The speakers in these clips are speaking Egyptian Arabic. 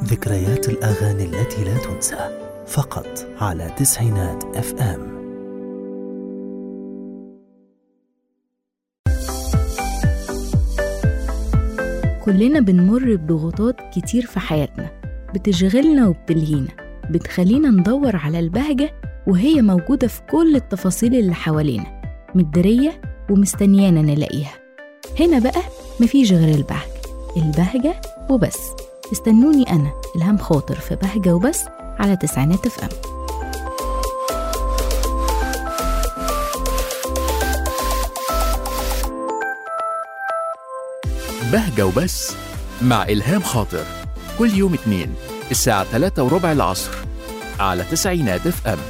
ذكريات الأغاني التي لا تنسى فقط على تسعينات اف ام كلنا بنمر بضغوطات كتير في حياتنا بتشغلنا وبتلهينا بتخلينا ندور على البهجة وهي موجودة في كل التفاصيل اللي حوالينا متدارية ومستنيانا نلاقيها هنا بقى مفيش غير البهجة البهجة وبس استنوني أنا إلهام خاطر في بهجة وبس على تسعينات اف ام بهجة وبس مع إلهام خاطر كل يوم اثنين الساعة 3 وربع العصر على تسعينات اف ام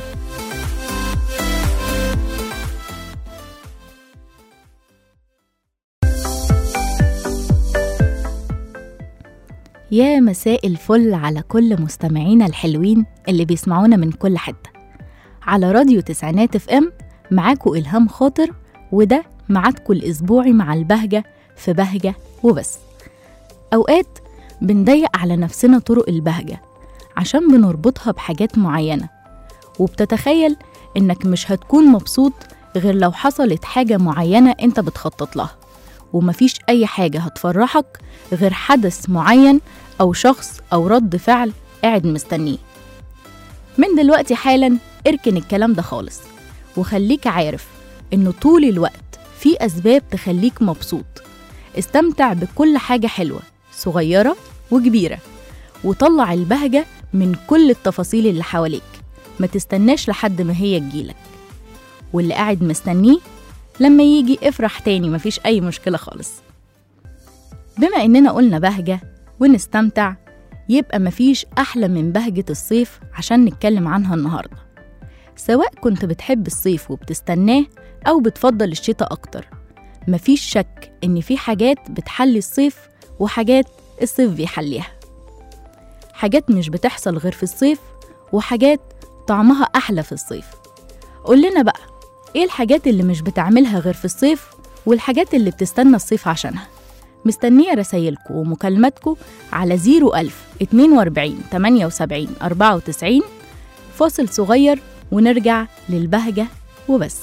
يا مساء الفل على كل مستمعينا الحلوين اللي بيسمعونا من كل حتة على راديو تسعينات اف ام معاكو إلهام خاطر وده ميعادكو الأسبوعي مع البهجة في بهجة وبس أوقات بنضيق على نفسنا طرق البهجة عشان بنربطها بحاجات معينة وبتتخيل إنك مش هتكون مبسوط غير لو حصلت حاجة معينة أنت بتخطط لها ومفيش أي حاجة هتفرحك غير حدث معين أو شخص أو رد فعل قاعد مستنيه من دلوقتي حالا اركن الكلام ده خالص وخليك عارف إنه طول الوقت في أسباب تخليك مبسوط استمتع بكل حاجة حلوة صغيرة وكبيرة وطلع البهجة من كل التفاصيل اللي حواليك ما تستناش لحد ما هي تجيلك واللي قاعد مستنيه لما يجي افرح تاني مفيش أي مشكلة خالص بما إننا قلنا بهجة ونستمتع يبقى مفيش أحلى من بهجة الصيف عشان نتكلم عنها النهاردة سواء كنت بتحب الصيف وبتستناه أو بتفضل الشتاء أكتر مفيش شك إن في حاجات بتحلي الصيف وحاجات الصيف بيحليها حاجات مش بتحصل غير في الصيف وحاجات طعمها أحلى في الصيف قول لنا بقى إيه الحاجات اللي مش بتعملها غير في الصيف والحاجات اللي بتستنى الصيف عشانها مستنية رسايلكم ومكالماتكم على 01000 42 78 94 فاصل صغير ونرجع للبهجة وبس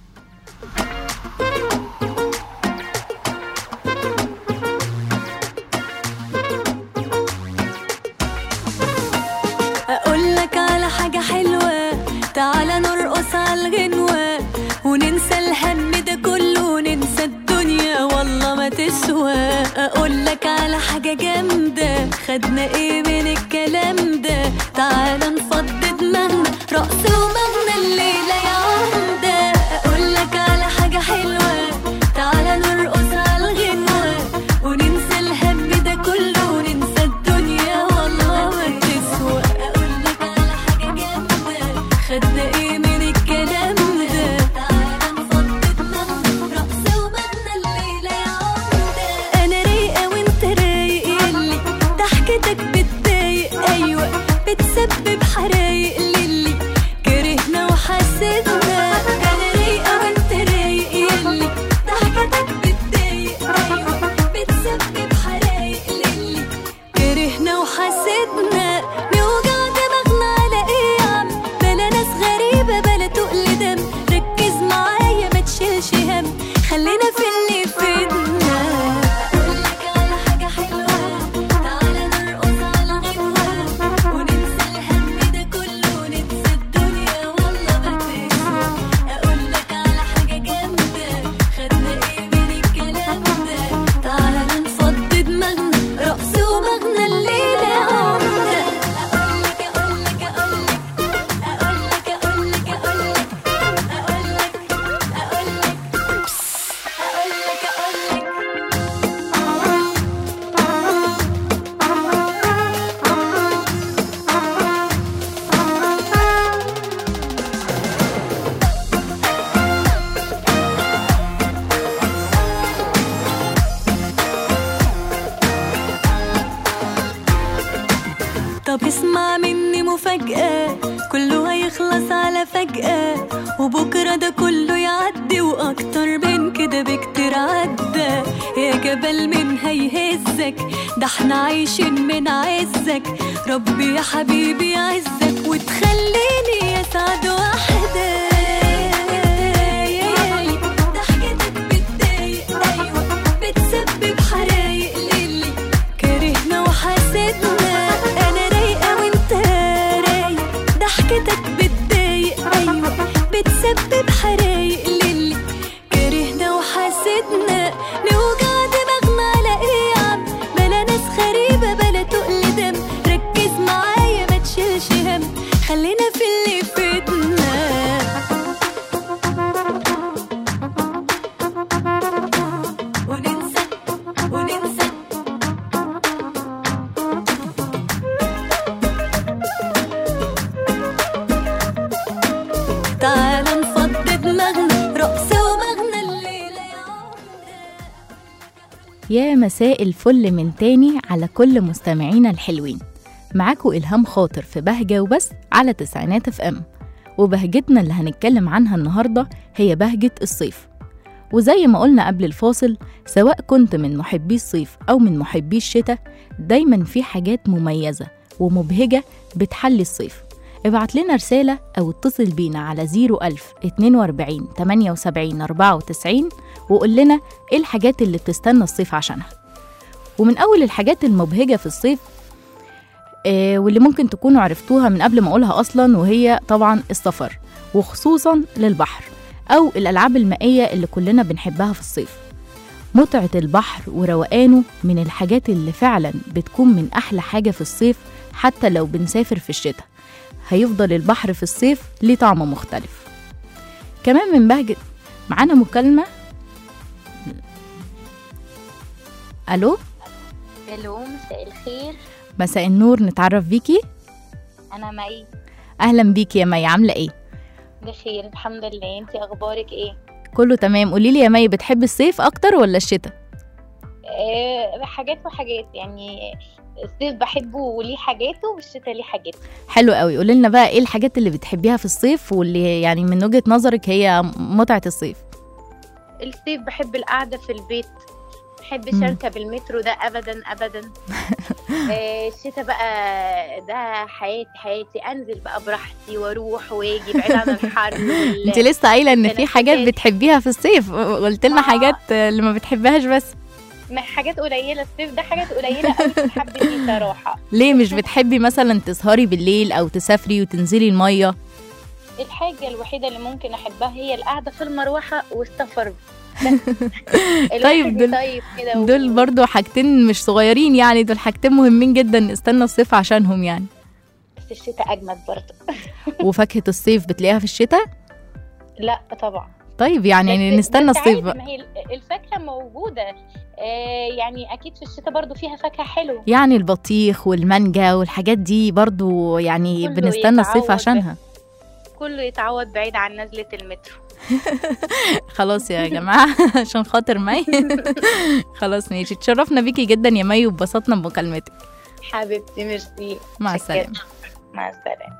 اقول لك على حاجة حلوة تعالى نرقص على الغنوة وننسى الهم ده كله وننسى الدنيا والله ما تسوى اقول لك على حاجة جامدة خدنا ايه من الكلام ده تعالى نفضي دماغنا رقص ومغنى الليلة يا عمدة اقول لك على حاجة حلوة تعالى نرقص على الغنوة وننسى الهم ده كله وننسى الدنيا والله ما تسوى اقول لك على حاجة جامدة خدنا ايه من الكلام ده تعالى نفضي دماغنا رقص ومغنى الليلة يا عمدة انا رايقة وانت رايق يلي ضحكتك بتضايق ايوه بتسبب حرايق للي كرهنا وحسدنا انا رايقة وانت رايق يلي ضحكتك بتضايق ايوه بتسبب حرايق للي كرهنا وحسدنا نوجع دماغنا على ايه يا عم بلا ناس غريبة بلا تقل دم ركز معايا ما تشيلش هم خلينا في اللي فينا اقولك على حاجة حلوة تعالى نرقص على غنوة وننسى الهم ده كله وننسى الدنيا والله ما تسوى اقولك على حاجة جامدة خدنا ايه من الكلام ده تعالى نفضي دماغنا رقص ومغنى الليلة يا عمدة اقولك اقولك اقولك اقولك اقولك اقولك اقولك اقولك اقولك اقولك طب اسمع مني مفاجأة كله هيخلص على فجأة وبكرة ده كله يعدي وأكتر من كده كده بكتير عدى يا جبل من هيهزك ده احنا عايشين من عزك ربي يا حبيبي يعزك وتخليني يسعد واحدة ضحكتك بتضايق أيوة بتسبب حرايق للي كرهنا وحاسدنا أنا رايقة وأنت رايق ضحكتك بتضايق أيوة بتسبب حرايق للي كرهنا وحاسدنا نوجع دماغنا على إيه يا عم بلا ناس غريبة بلا تقل دم ركز معايا ما تشيلش هم خلينا في اللي فدنا وننسى وننسى تعال نفضي دماغنا رقص ومغنى الليلة يا يا مساء الفل من تاني على كل مستمعينا الحلوين معاكم إلهام خاطر في بهجة وبس على تسعينات اف ام وبهجتنا اللي هنتكلم عنها النهاردة هي بهجة الصيف وزي ما قلنا قبل الفاصل سواء كنت من محبي الصيف أو من محبي الشتاء دايما في حاجات مميزة ومبهجة بتحلي الصيف ابعت لنا رسالة أو اتصل بينا على 01000 42 78 94 وقول لنا إيه الحاجات اللي بتستنى الصيف عشانها ومن أول الحاجات المبهجة في الصيف آه واللي ممكن تكونوا عرفتوها من قبل ما أقولها أصلا وهي طبعا السفر وخصوصا للبحر أو الألعاب المائية اللي كلنا بنحبها في الصيف متعة البحر وروقانه من الحاجات اللي فعلا بتكون من أحلى حاجة في الصيف حتى لو بنسافر في الشتاء هيفضل البحر في الصيف ليه طعم مختلف كمان من بهجة معانا مكالمة ألو الو مساء الخير مساء النور نتعرف بيكي انا مي أهلا بيكي يا مي عاملة إيه بخير الحمد لله انتي اخبارك ايه كله تمام قوليلي يا مي بتحبي الصيف أكتر ولا الشتاء آه حاجات وحاجات يعني الصيف بحبه وليه حاجاته والشتاء ليه حاجاته حلو قوي قولي لنا بقى إيه الحاجات اللي بتحبيها في الصيف واللي يعني من وجهة نظرك هي متعة الصيف الصيف بحب القعده في البيت محبش مم. اركب المترو ده ابدا ابدا آه الشتاء بقى ده حياتي حياتي انزل بقى براحتي واروح واجي بعيد عن الحر وال- انت لسه قايله ان في حاجات التنفسات. بتحبيها في الصيف قلت لنا آه. حاجات اللي ما بتحبهاش بس ما- حاجات قليله الصيف ده حاجات قليله قوي تتحب دي صراحه ليه مش بتحبي مثلا تسهري بالليل او تسافري وتنزلي الميه الحاجة الوحيدة اللي ممكن أحبها هي القعدة في المروحة والسفر طيب، دول- طيب كده و- دول برضو حاجتين مش صغيرين يعني دول حاجتين مهمين جدا نستنى الصيف عشانهم يعني بس الشتاء أجمد برضه وفاكهه الصيف بتلاقيها في الشتاء لا طبعا طيب يعني بس- نستنى بس الصيف عادي، بقى ما هي ال- الفاكهة موجودة آه يعني أكيد في الشتاء برضه فيها فاكهة حلوة يعني البطيخ والمانجا والحاجات دي برضو يعني كله بنستنى الصيف يتعوض عشانها كله يتعوض بعيد عن نزلة المترو خلاص يا جماعة عشان خاطر مي خلاص ماشي اتشرفنا بيكي جدا يا مي واتبسطنا بمكالمتك حبيبتي ميرسي مع شكراً. السلامة مع السلامة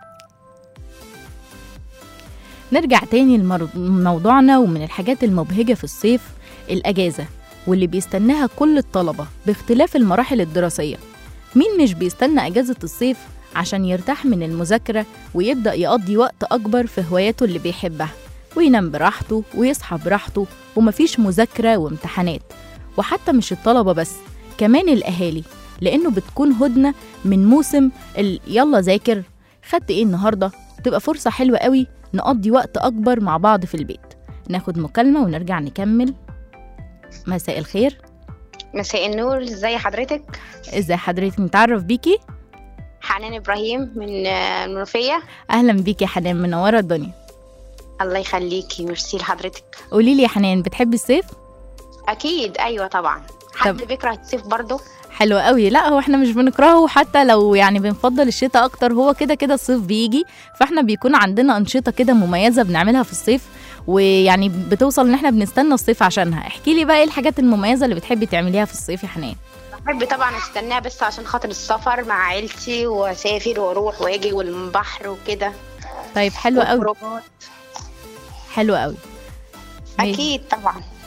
نرجع تاني لموضوعنا ومن الحاجات المبهجة في الصيف الأجازة واللي بيستناها كل الطلبة باختلاف المراحل الدراسية مين مش بيستنى أجازة الصيف عشان يرتاح من المذاكرة ويبدأ يقضي وقت أكبر في هواياته اللي بيحبها وينام براحته ويصحى براحته ومفيش مذاكرة وامتحانات وحتى مش الطلبة بس كمان الأهالي لأنه بتكون هدنة من موسم ال يلا ذاكر خدت إيه النهاردة تبقى فرصة حلوة قوي نقضي وقت أكبر مع بعض في البيت ناخد مكالمة ونرجع نكمل مساء الخير مساء النور ازي حضرتك ازي حضرتك نتعرف بيكي حنان ابراهيم من آه، المنوفيه أهلا بيكي يا حنان منورة الدنيا الله يخليكي ميرسي لحضرتك قولي لي يا حنان بتحبي الصيف اكيد ايوه طبعا حد طب- بيكره الصيف برضه حلو قوي لا هو احنا مش بنكرهه حتى لو يعني بنفضل الشتاء اكتر هو كده كده الصيف بيجي فاحنا بيكون عندنا انشطه كده مميزه بنعملها في الصيف ويعني بتوصل ان احنا بنستنى الصيف عشانها احكي لي بقى ايه الحاجات المميزه اللي بتحبي تعمليها في الصيف يا حنان بحب طبعا استناه بس عشان خاطر السفر مع عيلتي واسافر واروح واجي والبحر وكده طيب حلو قوي وخروجات. حلو قوي ماشي. اكيد طبعا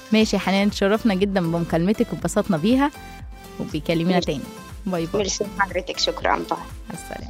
ماشي يا حنان تشرفنا جدا بمكالمتك واتبسطنا بيها وبيكلمينا تاني باي باي ميرسي حضرتك شكرا باي مع السلامة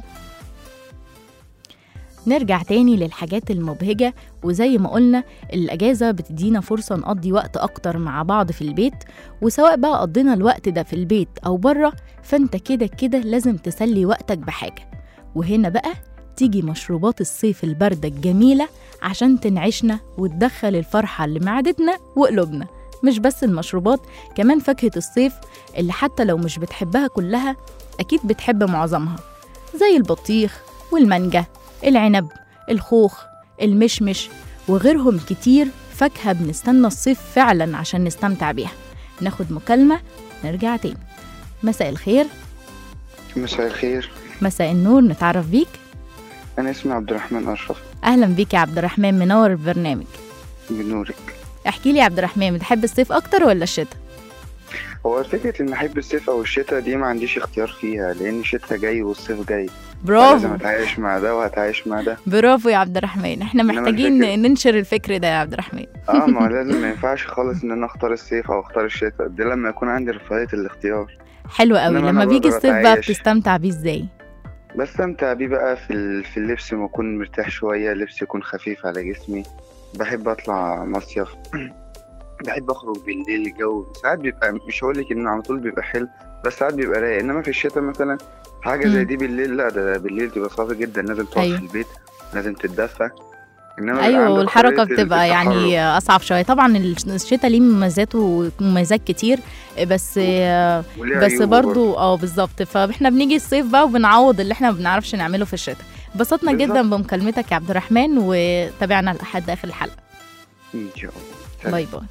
نرجع تاني للحاجات المبهجة وزي ما قلنا الأجازة بتدينا فرصة نقضي وقت أكتر مع بعض في البيت وسواء بقى قضينا الوقت ده في البيت أو بره فأنت كده كده لازم تسلي وقتك بحاجة وهنا بقى تيجي مشروبات الصيف الباردة الجميلة عشان تنعشنا وتدخل الفرحة لمعدتنا وقلوبنا مش بس المشروبات كمان فاكهة الصيف اللي حتى لو مش بتحبها كلها أكيد بتحب معظمها زي البطيخ والمانجا العنب الخوخ المشمش وغيرهم كتير فاكهة بنستنى الصيف فعلا عشان نستمتع بيها ناخد مكالمة نرجع تاني مساء الخير مساء الخير مساء النور نتعرف بيك أنا اسمي عبد الرحمن أشرف أهلا بيك يا عبد الرحمن منور البرنامج بنورك احكي لي يا عبد الرحمن بتحب الصيف أكتر ولا الشتاء؟ هو فكرة إن أحب الصيف أو الشتاء دي ما عنديش اختيار فيها لأن الشتاء جاي والصيف جاي لازم برافو أتعايش مع ده وهتعايش مع ده برافو يا عبد الرحمن احنا إنما محتاجين الفكرة- ننشر الفكر ده يا عبد الرحمن اه ما هو لازم ما ينفعش خالص إن أنا أختار الصيف أو أختار الشتاء دي لما يكون عندي رفاهية الاختيار حلو قوي إنما لما أنا بيجي بقدر الصيف بقى أتعايش. بتستمتع بيه ازاي بستمتع بيه بقى في ال- في اللبس ما أكون مرتاح شوية لبس يكون خفيف على جسمي بحب أطلع مصيف بحب أخرج بالليل الجو ساعات بيبقى مش هقولك إنه على طول بيبقى حلو بس ساعات بيبقى رايق إنما في الشتاء مثلا حاجة زي مم. دي بالليل لا ده بالليل تبقى صعبة جدا لازم تقعد أيوة. في البيت لازم تتدفى إنما بيبقى ايوه عندك والحركه حرية بتبقى التحرك. يعني اصعب شويه طبعا الشتاء ليه مميزات ومميزات كتير بس وليه بس عيوبه برضو اه بالظبط فاحنا بنيجي الصيف بقى وبنعوض اللي احنا ما بنعرفش نعمله في الشتاء انبسطنا بالظبط. جدا بمكالمتك يا عبد الرحمن وتابعنا لحد اخر الحلقه إن شاء الله سلام. باي باي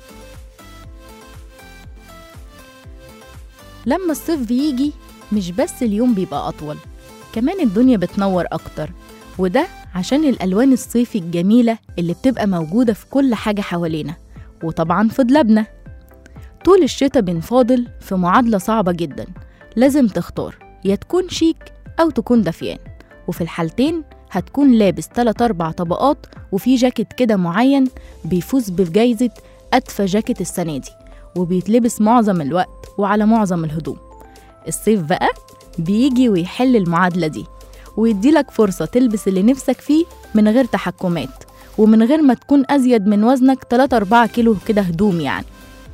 لما الصيف بيجي مش بس اليوم بيبقى أطول كمان الدنيا بتنور أكتر وده عشان الألوان الصيفي الجميلة اللي بتبقى موجودة في كل حاجة حوالينا وطبعا في دولابنا طول الشتاء بنفاضل في معادلة صعبة جدا لازم تختار يا تكون شيك أو تكون دفيان وفي الحالتين هتكون لابس تلات أربع طبقات وفي جاكيت كده معين بيفوز بجايزة أدفى جاكيت السنة دي وبيتلبس معظم الوقت وعلى معظم الهدوم الصيف بقى بيجي ويحل المعادلة دي ويديلك فرصة تلبس اللي نفسك فيه من غير تحكمات ومن غير ما تكون أزيد من وزنك 3-4 كيلو كده هدوم يعني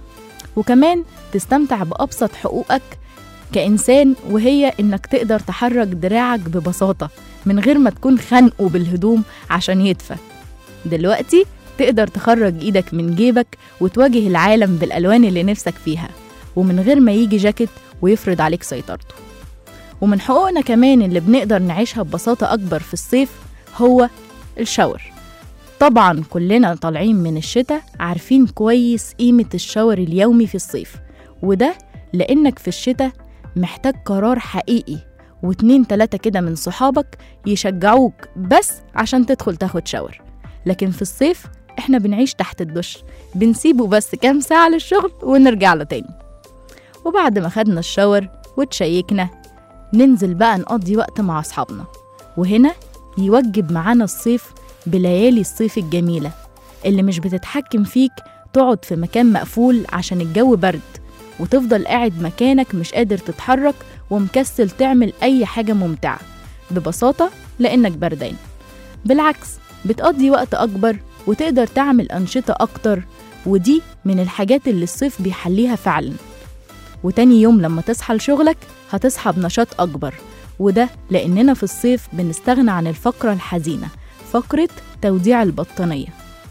وكمان تستمتع بأبسط حقوقك كإنسان وهي إنك تقدر تحرك دراعك ببساطة من غير ما تكون خانقه بالهدوم عشان يدفى دلوقتي تقدر تخرج إيدك من جيبك وتواجه العالم بالألوان اللي نفسك فيها ومن غير ما يجي جاكيت ويفرض عليك سيطرته ومن حقوقنا كمان اللي بنقدر نعيشها ببساطة أكبر في الصيف هو الشاور طبعا كلنا طالعين من الشتاء عارفين كويس قيمة الشاور اليومي في الصيف وده لأنك في الشتاء محتاج قرار حقيقي واتنين تلاتة كده من صحابك يشجعوك بس عشان تدخل تاخد شاور لكن في الصيف احنا بنعيش تحت الدش بنسيبه بس كام ساعة للشغل ونرجع له تاني وبعد ما خدنا الشاور وتشيكنا ننزل بقى نقضي وقت مع أصحابنا وهنا يوجب معانا الصيف بليالي الصيف الجميلة اللي مش بتتحكم فيك تقعد في مكان مقفول عشان الجو برد وتفضل قاعد مكانك مش قادر تتحرك ومكسل تعمل أي حاجة ممتعة ببساطة لأنك بردان بالعكس بتقضي وقت أكبر وتقدر تعمل أنشطة أكتر ودي من الحاجات اللي الصيف بيحليها فعلا وتاني يوم لما تصحى لشغلك هتصحى بنشاط أكبر وده لأننا في الصيف بنستغنى عن الفقرة الحزينة فقرة توديع البطانية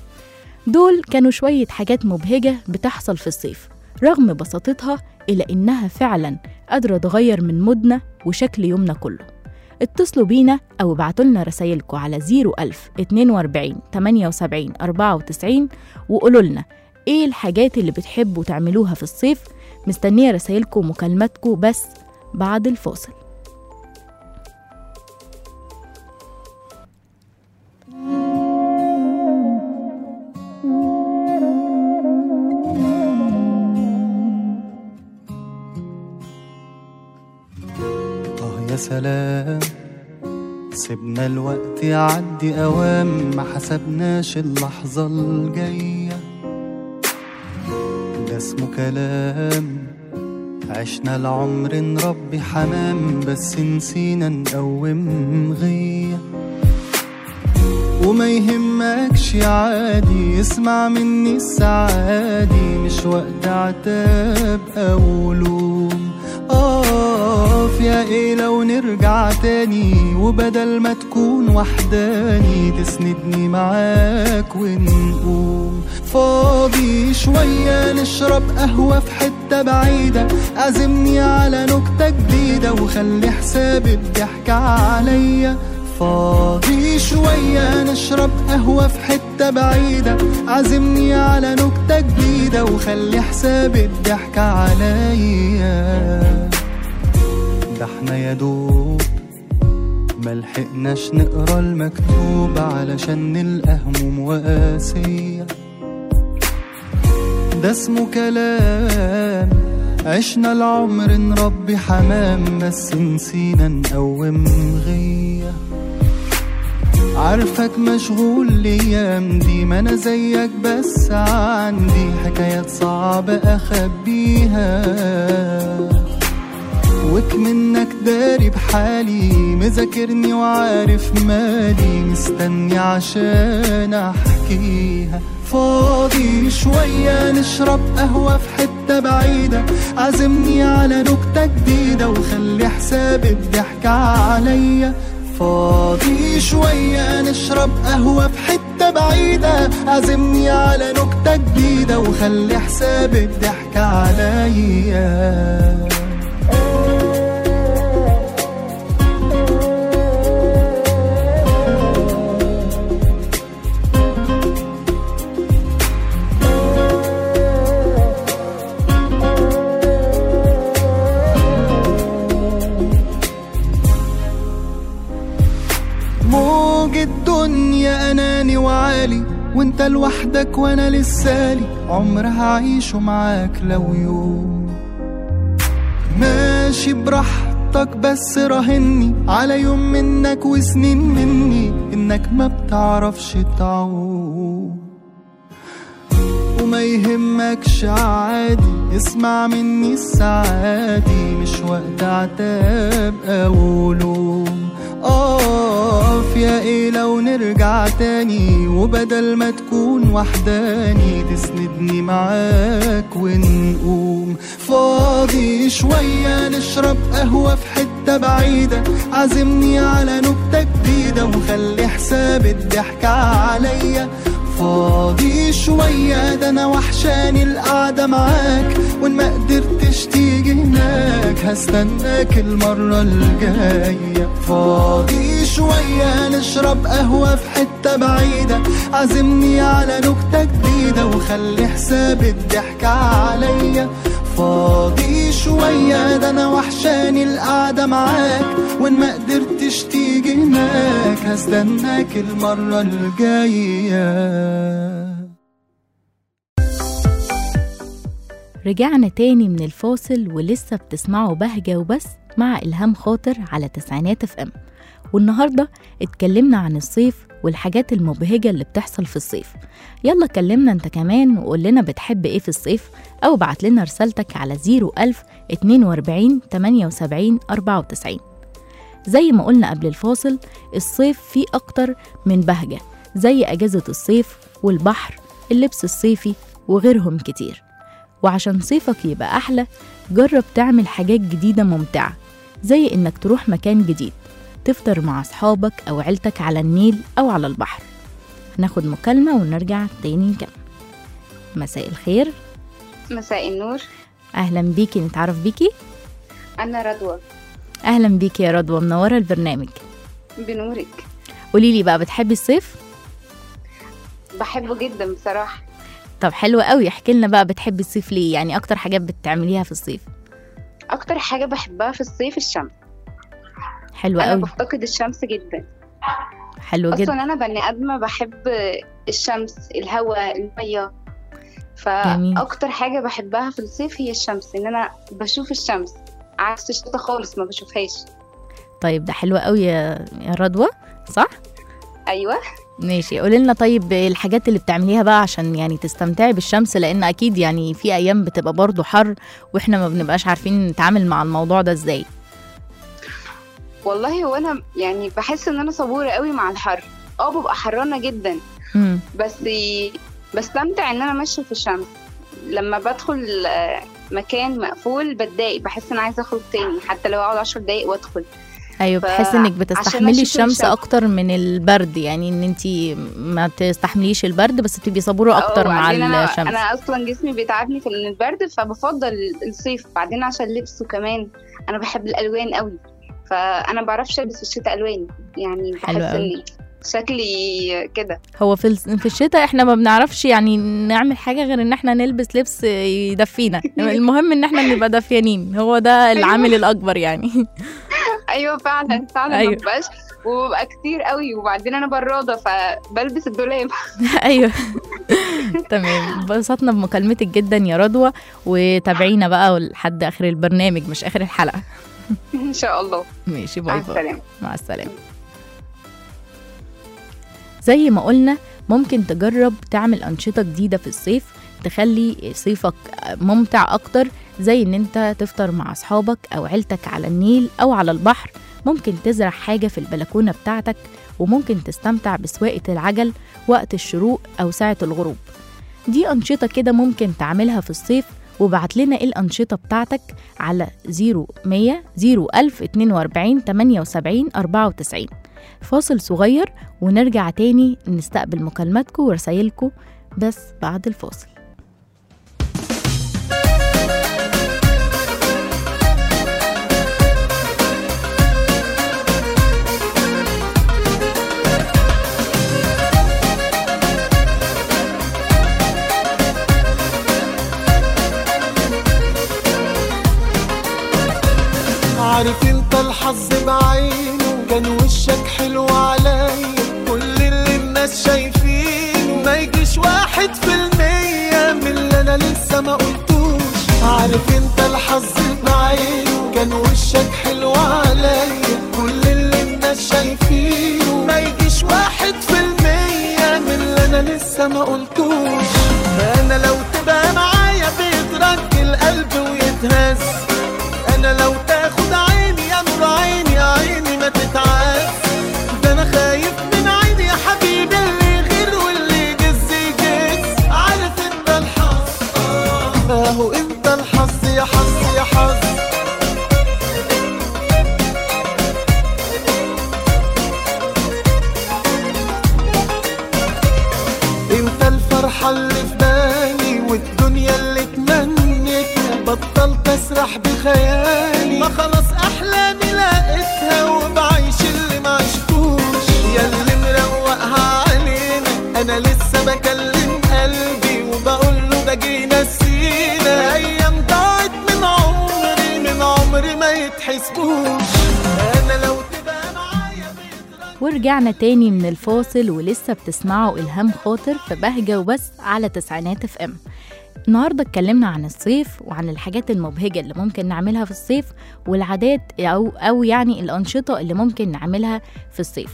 دول كانوا شوية حاجات مبهجة بتحصل في الصيف رغم بساطتها إلا إنها فعلا قادرة تغير من مودنا وشكل يومنا كله اتصلوا بينا أو ابعتوا لنا رسايلكم على 01000 42 78 94 وقولوا لنا إيه الحاجات اللي بتحبوا تعملوها في الصيف مستنية رسايلكم ومكالماتكم بس بعد الفاصل آه يا سلام سيبنا الوقت يعدي أوام ما حسبناش اللحظة الجاية اسمه كلام عشنا العمر نربي حمام بس نسينا نقوم غيه وما يهمكش عادي اسمع مني السعادي مش وقت عتاب او لوم اقف يا ايه لو نرجع تاني وبدل ما تكون وحداني تسندني معاك ونقوم فاضي شوية نشرب قهوة في حتة بعيدة عزمني على نكتة جديدة وخلي حساب الضحكة عليا فاضي شوية نشرب قهوة في حتة بعيدة عزمني على نكتة جديدة وخلي حساب الضحكة عليا ده احنا يا دوب ملحقناش نقرا المكتوب علشان نلقى هموم وقاسية ده اسمه كلام عشنا العمر نربي حمام بس نسينا نقوم غيه عارفك مشغول الايام دي ما انا زيك بس عندي حكايات صعبة اخبيها وك منك داري بحالي مذاكرني وعارف مالي مستني عشان احكيها فاضي شوية نشرب قهوة في حتة بعيدة عزمني على نكتة جديدة وخلي حساب الضحكة عليا فاضي شوية نشرب قهوة في حتة بعيدة عزمني على نكتة جديدة وخلي حساب الضحكة عليا موج الدنيا اناني وعالي وانت لوحدك وانا لسالي عمر هعيشه معاك لو يوم ماشي براحتك بس راهني على يوم منك وسنين مني انك ما بتعرفش تعوم وما يهمكش عادي اسمع مني السعادي مش وقت عتاب او لوم اقف يا ايه لو نرجع تاني وبدل ما تكون وحداني تسندني معاك ونقوم فاضي شوية نشرب قهوة في حتة بعيدة عزمني على نكتة جديدة وخلي حساب الضحكة عليا فاضي شوية ده أنا وحشاني القعدة معاك وإن ما قدرتش تيجي هناك هستناك المرة الجاية فاضي شوية نشرب قهوة في حتة بعيدة عزمني على نكتة جديدة وخلي حساب الضحكة عليا فاضي شوية ده أنا وحشاني القعدة معاك وإن ما قدرتش تيجي هناك هستناك المرة الجاية رجعنا تاني من الفاصل ولسه بتسمعوا بهجة وبس مع إلهام خاطر على تسعينات اف ام والنهاردة اتكلمنا عن الصيف والحاجات المبهجة اللي بتحصل في الصيف يلا كلمنا انت كمان وقول لنا بتحب ايه في الصيف او ابعت لنا رسالتك على 01000 42 78 94 زي ما قلنا قبل الفاصل الصيف فيه أكتر من بهجة زي أجازة الصيف والبحر اللبس الصيفي وغيرهم كتير وعشان صيفك يبقى أحلى جرب تعمل حاجات جديدة ممتعة زي إنك تروح مكان جديد تفطر مع أصحابك أو عيلتك على النيل أو على البحر هناخد مكالمة ونرجع تاني نكمل مساء الخير مساء النور أهلا بيكي نتعرف بيكي انا رضوى أهلا بيكي يا رضوى منورة البرنامج بنورك قوليلي بقى بتحبي الصيف بحبه جدا بصراحه طب حلو قوي احكي لنا بقى بتحبي الصيف ليه يعني اكتر حاجات بتعمليها في الصيف اكتر حاجه بحبها في الصيف الشمس حلو انا قوي بفتقد الشمس جدا حلو جدا اصلا انا بني ادمه بحب الشمس الهواء الميه جميل. فاكتر حاجه بحبها في الصيف هي الشمس ان انا بشوف الشمس عكس الشتاء خالص ما بشوفهاش طيب ده حلو قوي يا يا رضوى صح ايوه ماشي قولي لنا طيب الحاجات اللي بتعمليها بقى عشان يعني تستمتعي بالشمس لان اكيد يعني في ايام بتبقى برضو حر واحنا ما بنبقاش عارفين نتعامل مع الموضوع ده ازاي والله هو انا يعني بحس ان انا صبوره قوي مع الحر اه ببقى حرانه جدا مم. بس بستمتع ان انا ماشيه في الشمس لما بدخل آه، مكان مقفول بتضايق بحس ان انا عايزه اخرج تاني حتى لو اقعد عشر دقايق وادخل ايوه ف- بتحسي انك عشان بتستحملي أشوف الشمس الشمس. اكتر من البرد يعني ان انت ما تستحمليش البرد بس بتبقي صبوره اكتر أو مع بعدين انا الشمس انا اصلا جسمي بيتعبني في البرد فبفضل الصيف بعدين عشان اللبس وكمان انا بحب الالوان قوي فانا بعرفش البس في الشتاء الوان يعني بحس حلو أوي. ان شكلي كده هو في الس- في الشتاء احنا ما بنعرفش يعني نعمل حاجه غير ان احنا نلبس لبس يدفينا المهم ان احنا نبقى دافيانين هو ده العامل الاكبر يعني ايوه فعلا فعلا أيوة. ما ببقاش وببقى كتير قوي وبعدين انا براده فبلبس الدولاب ايوه تمام انبسطنا بمكالمتك جدا يا رضوى وتابعينا بقى لحد اخر البرنامج مش اخر الحلقه ان شاء الله ماشي مع باي باي السلامه مع السلامه زي ما قلنا ممكن تجرب تعمل أنشطة جديدة في الصيف تخلي صيفك ممتع أكتر زي إن أنت تفطر مع أصحابك أو عيلتك على النيل أو على البحر ممكن تزرع حاجة في البلكونة بتاعتك وممكن تستمتع بسواقة العجل وقت الشروق أو ساعة الغروب دي أنشطة كده ممكن تعملها في الصيف وبعت لنا ايه الأنشطة بتاعتك على 0100 01042 78 94 فاصل صغير ونرجع تاني نستقبل مكالماتكم ورسايلكم بس بعد الفاصل عارف انت الحظ بعينه كان وشك حلو عليا كل اللي الناس شايفينه ما يجيش واحد في المية من اللي انا لسه ما قلتوش عارف انت الحظ بعينه كان وشك حلو عليا كل اللي الناس شايفينه ما يجيش واحد في المية من اللي انا لسه ما قلتوش انا لو تبقى معايا بيترج القلب ويتهز انا لو تاخد عيني يا نور عيني يا عيني ما تتعز ده انا خايف من عيني يا حبيبي اللي يغير واللي يجز يجز عارف انت الحظ آه، اهو انت الحظ يا حظ يا حظ انت الفرحة اللي في بالي والدنيا اللي تمنيتها بطلت اسرح بخيالي ما خلاص احلامي لقيتها وبعيش اللي ما عشتوش يا اللي مروقها علينا انا لسه بكلم قلبي وبقول له ده جينا سينا ايام ضاعت من عمري من عمري ما يتحسبوش انا لو تبقى معايا ورجعنا تاني من الفاصل ولسه بتسمعوا إلهام خاطر في بهجة وبس على تسعينات اف ام النهاردة اتكلمنا عن الصيف وعن الحاجات المبهجة اللي ممكن نعملها في الصيف والعادات أو, أو يعني الأنشطة اللي ممكن نعملها في الصيف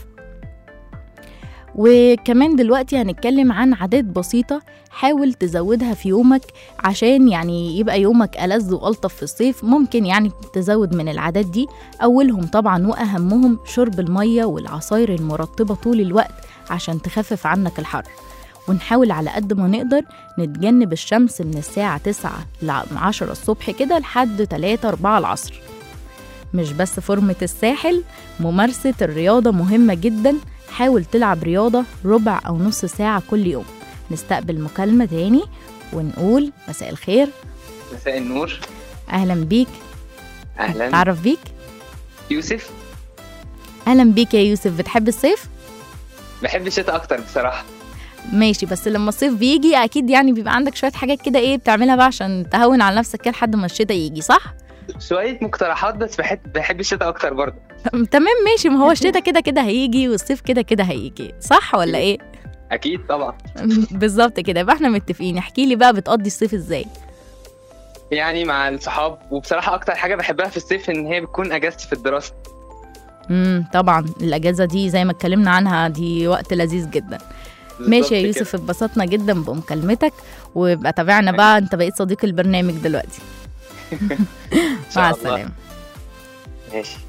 وكمان دلوقتي هنتكلم عن عادات بسيطة حاول تزودها في يومك عشان يعني يبقى يومك ألذ وألطف في الصيف ممكن يعني تزود من العادات دي أولهم طبعا وأهمهم شرب المية والعصاير المرطبة طول الوقت عشان تخفف عنك الحر ونحاول على قد ما نقدر نتجنب الشمس من الساعة 9 ل 10 الصبح كده لحد 3 4 العصر مش بس فورمة الساحل ممارسة الرياضة مهمة جدا حاول تلعب رياضة ربع أو نص ساعة كل يوم نستقبل مكالمة تاني ونقول مساء الخير مساء النور أهلا بيك اهلا تعرف بيك يوسف أهلا بيك يا يوسف بتحب الصيف؟ بحب الشتاء اكتر بصراحه ماشي بس لما الصيف بيجي أكيد يعني بيبقى عندك شوية حاجات كده إيه بتعملها بقى عشان تهون على نفسك كده لحد ما الشتاء يجي صح؟ شويه مقترحات بس بحب بحب الشتاء اكتر برضه تمام ماشي ما هو الشتاء كده كده هيجي والصيف كده كده هيجي صح ولا إيه؟ اكيد طبعا بالظبط كده يبقى احنا متفقين احكي لي بقى بتقضي الصيف ازاي يعني مع الصحاب وبصراحه اكتر حاجه بحبها في الصيف ان هي بتكون اجازتي في الدراسه امم طبعا الاجازه دي زي ما اتكلمنا عنها دي وقت لذيذ جدا ماشي يا بالظبط يوسف كده. اتبسطنا جدا بمكالمتك وابقى تابعنا بقى انت بقيت صديق البرنامج دلوقتي إن شاء مع الله. السلامه ماشي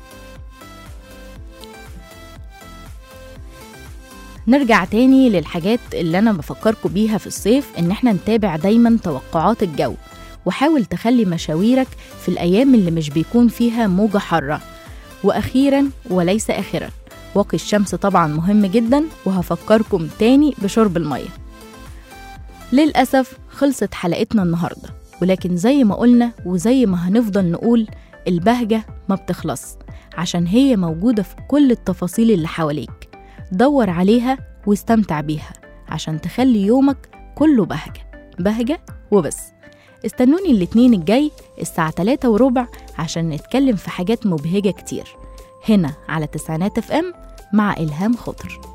نرجع تاني للحاجات اللي انا بفكركم بيها في الصيف ان احنا نتابع دايما توقعات الجو وحاول تخلي مشاويرك في الايام اللي مش بيكون فيها موجة حارة واخيرا وليس اخرا واقي الشمس طبعا مهم جدا وهفكركم تاني بشرب المية للأسف خلصت حلقتنا النهاردة ولكن زي ما قلنا وزي ما هنفضل نقول البهجة ما بتخلص عشان هي موجودة في كل التفاصيل اللي حواليك دور عليها واستمتع بيها عشان تخلي يومك كله بهجة بهجة وبس استنوني الاتنين الجاي الساعة 3 وربع عشان نتكلم في حاجات مبهجة كتير هنا على تسعينات اف ام مع إلهام خضر